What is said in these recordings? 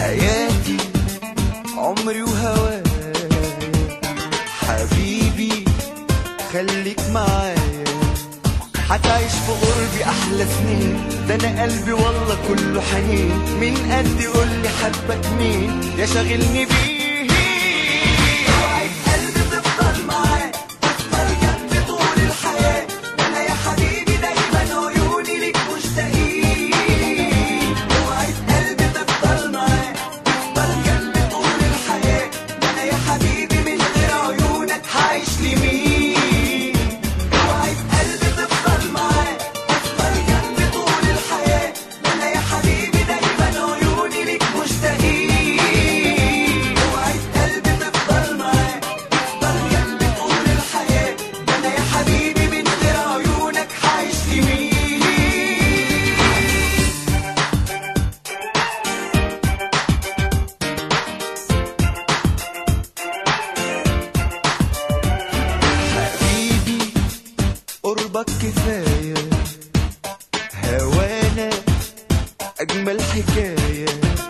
حياتي عمري وهوايا حبيبي خليك معايا هتعيش في قربي احلى سنين ده انا قلبي والله كله حنين من قد يقول لي حبك مين يا شاغلني بيه اوعي قلبي تفضل معاه تفضل جنبي طول الحياه انا يا حبيبي دايما عيوني ليك مشتاقين اوعي قلبي تفضل معاه تفضل جنبي طول الحياه انا يا حبيبي من غير عيونك هعيش لمين اوعي قلبي تفضل معاه تفضل جنبي طول الحياه انا يا حبيبي دايما عيوني ليك مشتاقين اوعي قلبي تفضل معاه تفضل جنبي طول الحياه انا يا حبيبي من غير عيونك هعيش لمين حبيبي قربك كفاية هوانا أجمل حكاية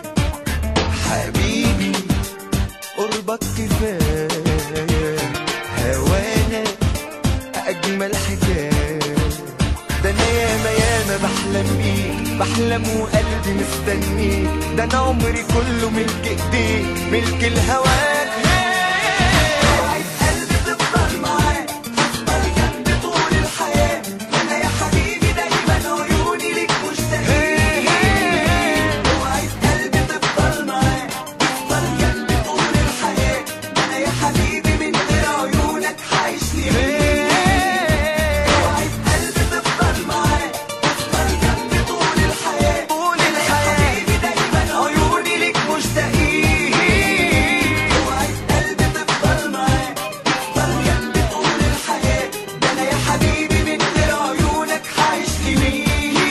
حبيبي قربك كفاية هوانا أجمل حكاية ده أنا ياما ياما بحلم بيك بحلم وقلبي مستنيك ده أنا عمري كله ملك إيديك ملك الهواك اوعي قلبي تفضل معاك تفضل جنبي طول الحياة أنا يا حبيبي دايما عيوني ليك مشتاقين اوعي قلبي تفضل معاك تفضل جنبي طول الحياة أنا يا حبيبي من غير عيونك هعيش لمين اوعي قلبي تفضل معاك تفضل جنبي طول الحياة طول الحياة حبيبي دايما عيوني ليك مشتاقين اوعي قلبي تفضل معاك تفضل جنبي طول الحياة ده أنا يا حبيبي من غير عيونك هعيش لمين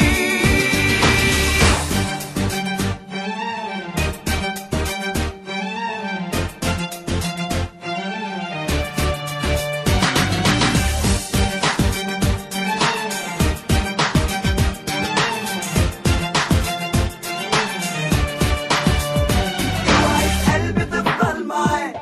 اوعي قلبي تفضل معاك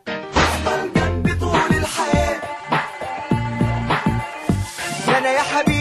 تفضل جنبي طول الحياة ده انا يا حبيبي